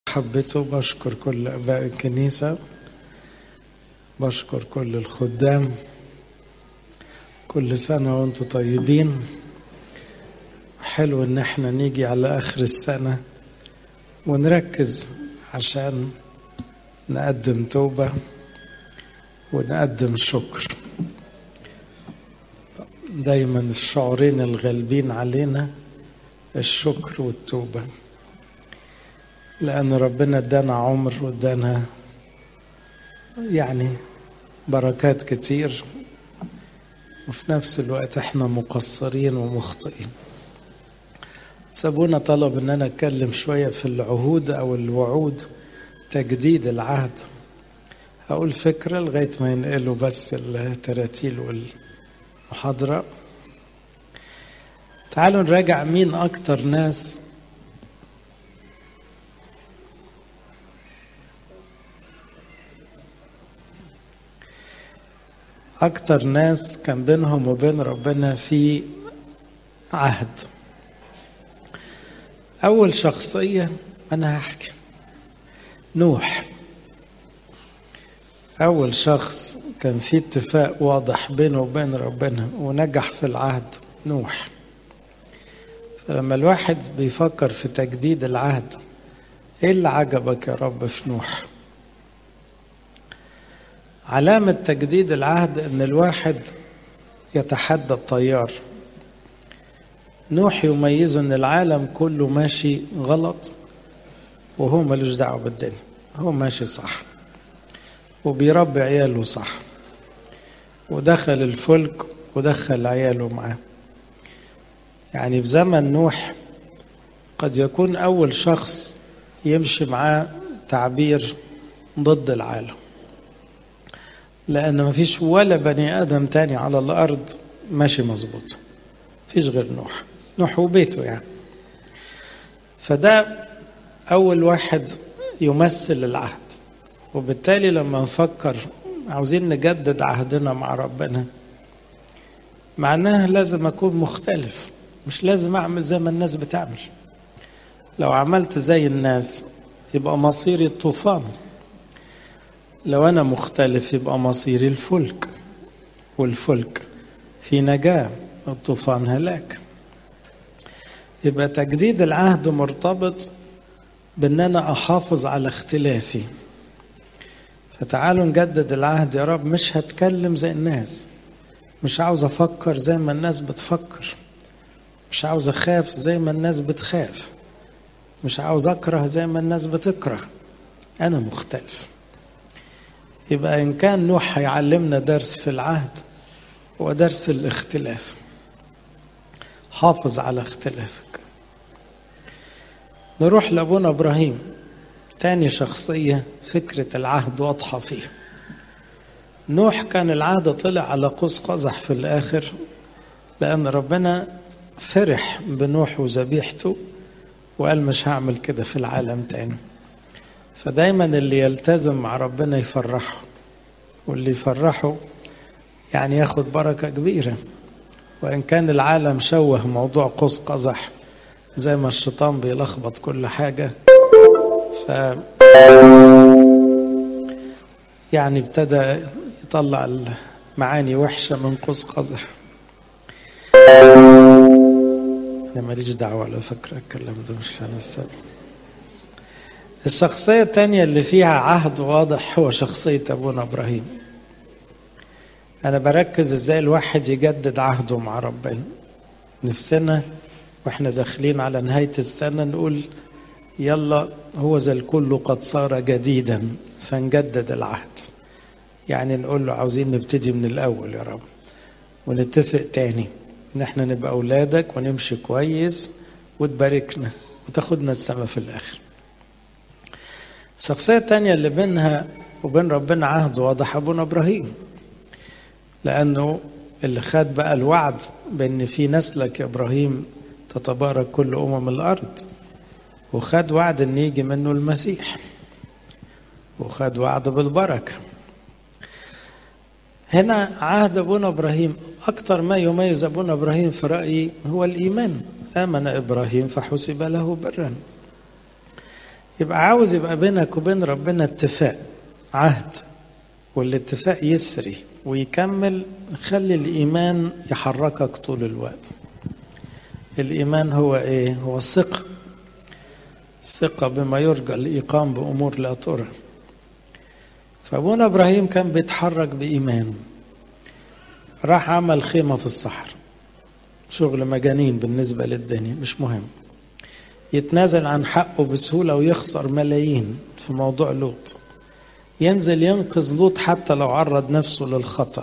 حبيته بشكر كل اباء الكنيسه بشكر كل الخدام كل سنه وانتم طيبين حلو ان احنا نيجي على اخر السنه ونركز عشان نقدم توبه ونقدم شكر دايما الشعورين الغالبين علينا الشكر والتوبه لأن ربنا ادانا عمر وادانا يعني بركات كتير وفي نفس الوقت احنا مقصرين ومخطئين سابونا طلب ان انا اتكلم شوية في العهود او الوعود تجديد العهد هقول فكرة لغاية ما ينقلوا بس التراتيل والمحاضرة تعالوا نراجع مين اكتر ناس أكتر ناس كان بينهم وبين ربنا في عهد أول شخصية أنا هحكي نوح أول شخص كان في اتفاق واضح بينه وبين ربنا ونجح في العهد نوح فلما الواحد بيفكر في تجديد العهد ايه اللي عجبك يا رب في نوح؟ علامة تجديد العهد ان الواحد يتحدى الطيار نوح يميزه ان العالم كله ماشي غلط وهو ملوش دعوه بالدنيا هو ماشي صح وبيربي عياله صح ودخل الفلك ودخل عياله معاه يعني في زمن نوح قد يكون اول شخص يمشي معاه تعبير ضد العالم لأن ما فيش ولا بني آدم تاني على الأرض ماشي مظبوط فيش غير نوح نوح وبيته يعني فده أول واحد يمثل العهد وبالتالي لما نفكر عاوزين نجدد عهدنا مع ربنا معناها لازم أكون مختلف مش لازم أعمل زي ما الناس بتعمل لو عملت زي الناس يبقى مصيري الطوفان لو أنا مختلف يبقى مصيري الفلك والفلك في نجاة الطوفان هلاك يبقى تجديد العهد مرتبط بأن أنا أحافظ على اختلافي فتعالوا نجدد العهد يا رب مش هتكلم زي الناس مش عاوز أفكر زي ما الناس بتفكر مش عاوز أخاف زي ما الناس بتخاف مش عاوز أكره زي ما الناس بتكره أنا مختلف يبقى إن كان نوح هيعلمنا درس في العهد هو درس الاختلاف حافظ على اختلافك نروح لأبونا إبراهيم تاني شخصية فكرة العهد واضحة فيه نوح كان العهد طلع على قوس قزح في الآخر لأن ربنا فرح بنوح وذبيحته وقال مش هعمل كده في العالم تاني فدايما اللي يلتزم مع ربنا يفرحه واللي يفرحه يعني ياخد بركة كبيرة وإن كان العالم شوه موضوع قوس قزح زي ما الشيطان بيلخبط كل حاجة ف يعني ابتدى يطلع المعاني وحشة من قوس قزح أنا ماليش دعوة على فكرة الكلام ده مش أنا السبب الشخصية الثانية اللي فيها عهد واضح هو شخصية أبونا إبراهيم أنا بركز إزاي الواحد يجدد عهده مع ربنا نفسنا وإحنا داخلين على نهاية السنة نقول يلا هو ذا الكل قد صار جديدا فنجدد العهد يعني نقول له عاوزين نبتدي من الأول يا رب ونتفق تاني إن إحنا نبقى أولادك ونمشي كويس وتباركنا وتاخدنا السما في الآخر الشخصية الثانية اللي بينها وبين ربنا عهد واضح أبونا إبراهيم لأنه اللي خد بقى الوعد بأن في نسلك يا إبراهيم تتبارك كل أمم الأرض وخد وعد أن يجي منه المسيح وخد وعد بالبركة هنا عهد أبونا إبراهيم أكثر ما يميز أبونا إبراهيم في رأيي هو الإيمان آمن إبراهيم فحسب له برا يبقى عاوز يبقى بينك وبين ربنا اتفاق عهد والاتفاق يسري ويكمل خلي الإيمان يحركك طول الوقت الإيمان هو إيه؟ هو الثقة الثقة بما يرجى الإيقام بأمور لا ترى فأبونا إبراهيم كان بيتحرك بإيمان راح عمل خيمة في الصحراء شغل مجانين بالنسبة للدنيا مش مهم يتنازل عن حقه بسهولة ويخسر ملايين في موضوع لوط ينزل ينقذ لوط حتى لو عرض نفسه للخطر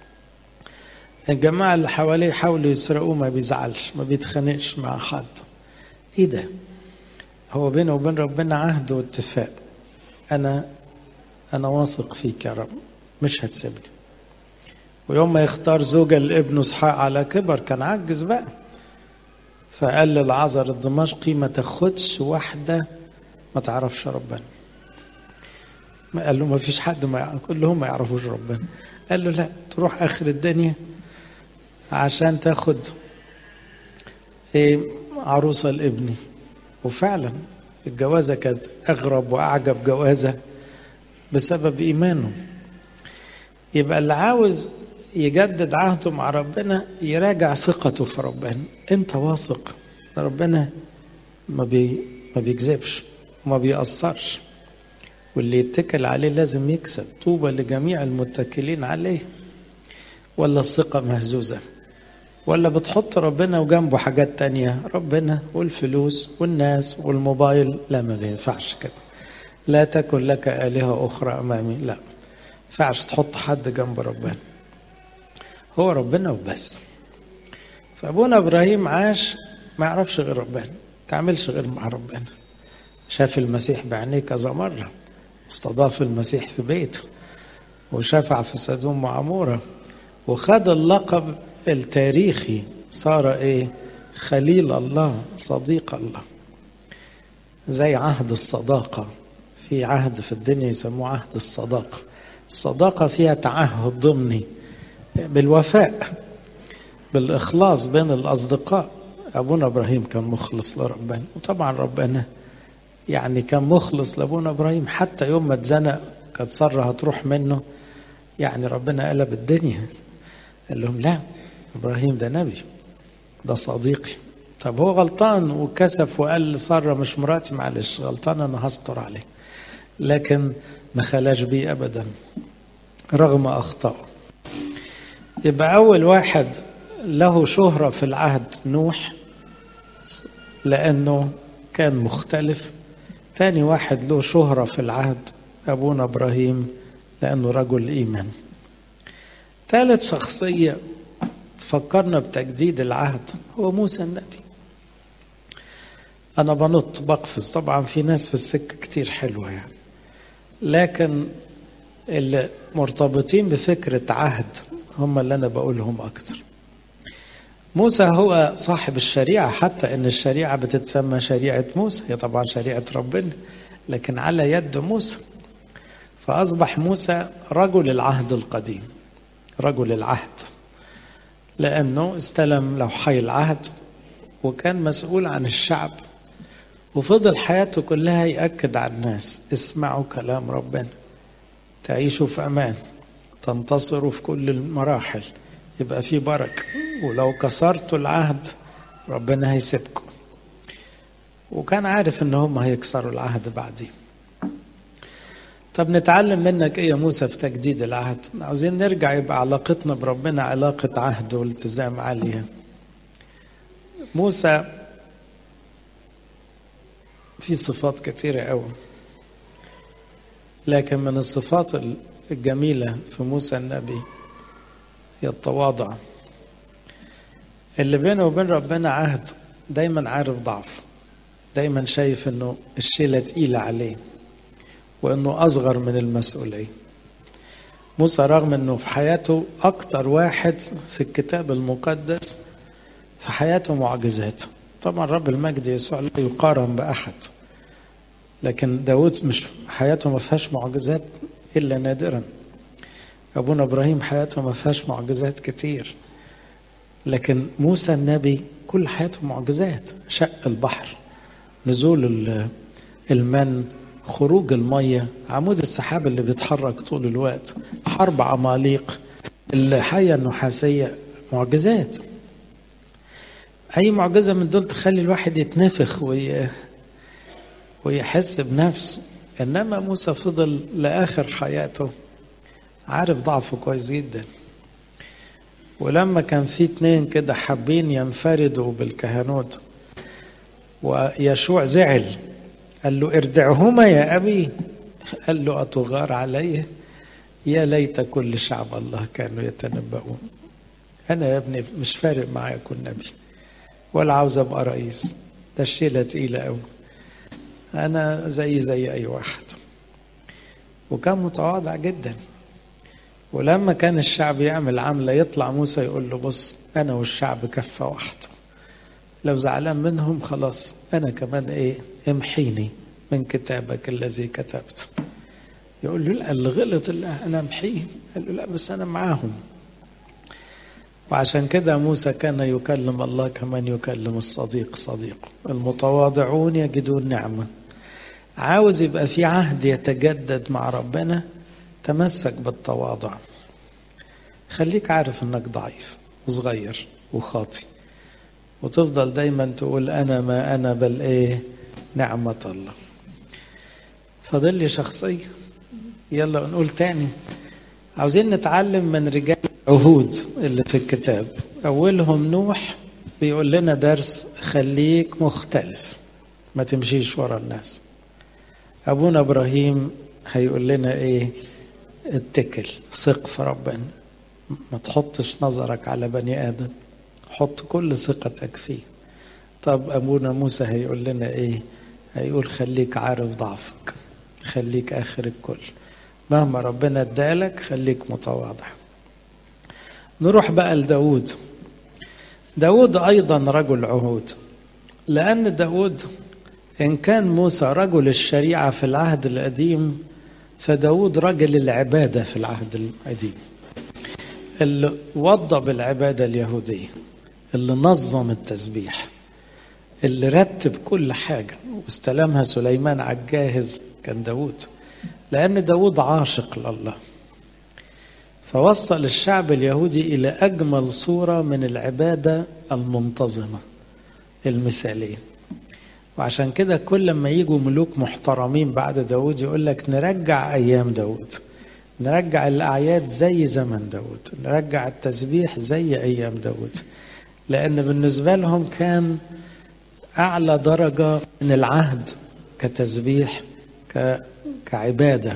الجماعة اللي حواليه حاولوا يسرقوه ما بيزعلش ما بيتخانقش مع حد ايه ده هو بينه وبين ربنا عهد واتفاق انا انا واثق فيك يا رب مش هتسيبني ويوم ما يختار زوجة لابنه اسحاق على كبر كان عجز بقى فقال للعذر الدمشقي ما تاخدش واحدة ما تعرفش ربنا ما قال له ما فيش حد ما يعرف كلهم ما يعرفوش ربنا قال له لا تروح اخر الدنيا عشان تاخد ايه عروسة لابني وفعلا الجوازة كانت أغرب وأعجب جوازة بسبب إيمانه يبقى اللي عاوز يجدد عهده مع ربنا يراجع ثقته في ربنا انت واثق ربنا ما بي ما بيكذبش وما بيأثرش واللي يتكل عليه لازم يكسب طوبى لجميع المتكلين عليه ولا الثقة مهزوزة ولا بتحط ربنا وجنبه حاجات تانية ربنا والفلوس والناس والموبايل لا ما ينفعش كده لا تكن لك آلهة أخرى أمامي لا ينفعش تحط حد جنب ربنا هو ربنا وبس فأبونا إبراهيم عاش ما يعرفش غير ربنا ما تعملش غير مع ربنا شاف المسيح بعينيه كذا مرة استضاف المسيح في بيته وشفع في سدوم وعمورة وخد اللقب التاريخي صار ايه خليل الله صديق الله زي عهد الصداقة في عهد في الدنيا يسموه عهد الصداقة الصداقة فيها تعهد ضمني بالوفاء بالإخلاص بين الأصدقاء أبونا إبراهيم كان مخلص لربنا وطبعا ربنا يعني كان مخلص لأبونا إبراهيم حتى يوم ما اتزنق كانت سارة هتروح منه يعني ربنا قلب الدنيا قال لهم لا إبراهيم ده نبي ده صديقي طب هو غلطان وكسف وقال لسارة مش مراتي معلش غلطان أنا هستر عليه لكن ما خلاش بيه أبدا رغم أخطائه يبقى أول واحد له شهرة في العهد نوح لأنه كان مختلف تاني واحد له شهرة في العهد أبونا إبراهيم لأنه رجل إيمان ثالث شخصية تفكرنا بتجديد العهد هو موسى النبي أنا بنط بقفز طبعا في ناس في السكة كتير حلوة يعني لكن اللي مرتبطين بفكرة عهد هم اللي أنا بقولهم أكتر موسى هو صاحب الشريعة حتى إن الشريعة بتتسمى شريعة موسى هي طبعا شريعة ربنا لكن على يد موسى فأصبح موسى رجل العهد القديم رجل العهد لأنه استلم لوحي العهد وكان مسؤول عن الشعب وفضل حياته كلها يأكد على الناس اسمعوا كلام ربنا تعيشوا في أمان تنتصروا في كل المراحل يبقى في بركة ولو كسرتوا العهد ربنا هيسيبكم وكان عارف ان هم هيكسروا العهد بعدين طب نتعلم منك ايه يا موسى في تجديد العهد عاوزين نرجع يبقى علاقتنا بربنا علاقة عهد والتزام عالية موسى في صفات كتيرة قوي لكن من الصفات الجميلة في موسى النبي هي التواضع اللي بينه وبين ربنا عهد دايما عارف ضعف دايما شايف انه الشيلة تقيلة عليه وانه اصغر من المسؤولية موسى رغم انه في حياته اكتر واحد في الكتاب المقدس في حياته معجزات طبعا رب المجد يسوع لا يقارن باحد لكن داود مش حياته ما فيهاش معجزات الا نادرا ابونا ابراهيم حياته ما فيهاش معجزات كتير لكن موسى النبي كل حياته معجزات شق البحر نزول المن خروج المية عمود السحاب اللي بيتحرك طول الوقت حرب عماليق الحية النحاسية معجزات أي معجزة من دول تخلي الواحد يتنفخ وي... ويحس بنفسه إنما موسى فضل لآخر حياته عارف ضعفه كويس جدا ولما كان في اتنين كده حابين ينفردوا بالكهنوت ويشوع زعل قال له ارجعهما يا أبي قال له أتغار علي يا ليت كل شعب الله كانوا يتنبؤون أنا يا ابني مش فارق معايا أكون نبي ولا عاوز أبقى رئيس ده الشيلة تقيلة أوي أنا زي زي أي واحد وكان متواضع جدا ولما كان الشعب يعمل عملة يطلع موسى يقول له بص أنا والشعب كفة واحدة لو زعلان منهم خلاص أنا كمان إيه امحيني من كتابك الذي كتبت يقول له لا اللي غلط اللي أنا امحيه قال له لا بس أنا معاهم وعشان كده موسى كان يكلم الله كمان يكلم الصديق صديقه المتواضعون يجدون نعمة عاوز يبقى في عهد يتجدد مع ربنا تمسك بالتواضع خليك عارف انك ضعيف وصغير وخاطي وتفضل دايما تقول انا ما انا بل ايه نعمة الله فاضل لي شخصية يلا نقول تاني عاوزين نتعلم من رجال عهود اللي في الكتاب اولهم نوح بيقول لنا درس خليك مختلف ما تمشيش ورا الناس ابونا ابراهيم هيقول لنا ايه اتكل ثق في ربنا ما تحطش نظرك على بني ادم حط كل ثقتك فيه طب ابونا موسى هيقول لنا ايه هيقول خليك عارف ضعفك خليك اخر الكل مهما ربنا ادالك خليك متواضع نروح بقى لداود داود ايضا رجل عهود لان داود ان كان موسى رجل الشريعه في العهد القديم فداود رجل العبادة في العهد القديم اللي وضب العبادة اليهودية اللي نظم التسبيح اللي رتب كل حاجة واستلمها سليمان على الجاهز كان داود لأن داود عاشق لله فوصل الشعب اليهودي إلى أجمل صورة من العبادة المنتظمة المثالية وعشان كده كل ما يجوا ملوك محترمين بعد داود يقول لك نرجع أيام داود نرجع الأعياد زي زمن داود نرجع التسبيح زي أيام داود لأن بالنسبة لهم كان أعلى درجة من العهد كتسبيح كعبادة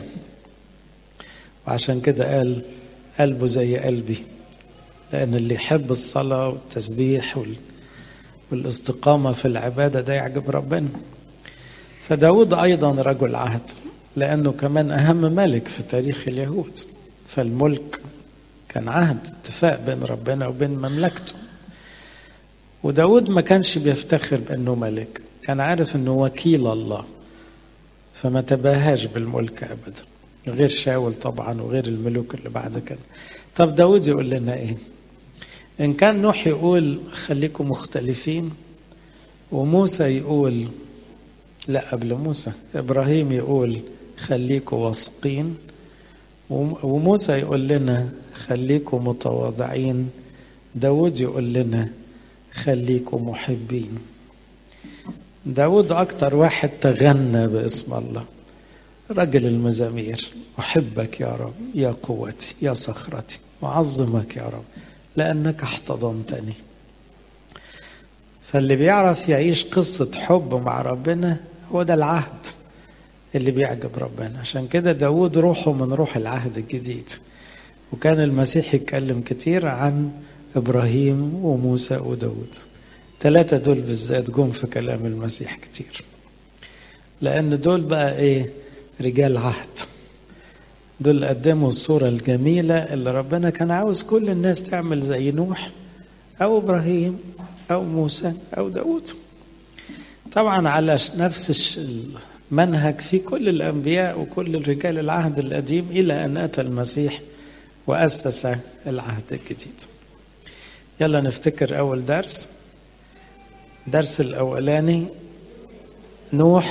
وعشان كده قال قلبه زي قلبي لأن اللي يحب الصلاة والتسبيح وال والاستقامة في العبادة ده يعجب ربنا فداود أيضا رجل عهد لأنه كمان أهم ملك في تاريخ اليهود فالملك كان عهد اتفاق بين ربنا وبين مملكته وداود ما كانش بيفتخر بأنه ملك كان عارف أنه وكيل الله فما تباهاش بالملك أبدا غير شاول طبعا وغير الملوك اللي بعد كده طب داود يقول لنا ايه إن كان نوح يقول خليكم مختلفين وموسى يقول لا قبل موسى إبراهيم يقول خليكم واثقين وموسى يقول لنا خليكم متواضعين داود يقول لنا خليكم محبين داود أكتر واحد تغنى باسم الله رجل المزامير أحبك يا رب يا قوتي يا صخرتي أعظمك يا رب لأنك احتضنتني فاللي بيعرف يعيش قصة حب مع ربنا هو ده العهد اللي بيعجب ربنا عشان كده داود روحه من روح العهد الجديد وكان المسيح يتكلم كتير عن إبراهيم وموسى وداود ثلاثة دول بالذات جم في كلام المسيح كتير لأن دول بقى إيه رجال عهد دول قدموا الصورة الجميلة اللي ربنا كان عاوز كل الناس تعمل زي نوح أو إبراهيم أو موسى أو داود طبعا على نفس المنهج في كل الأنبياء وكل الرجال العهد القديم إلى أن أتى المسيح وأسس العهد الجديد يلا نفتكر أول درس درس الأولاني نوح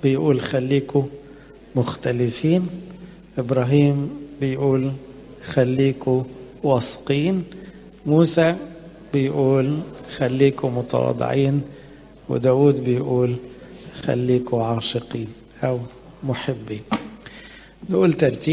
بيقول خليكوا مختلفين إبراهيم بيقول خليكوا واثقين موسى بيقول خليكوا متواضعين وداود بيقول خليكوا عاشقين أو محبين نقول ترتيب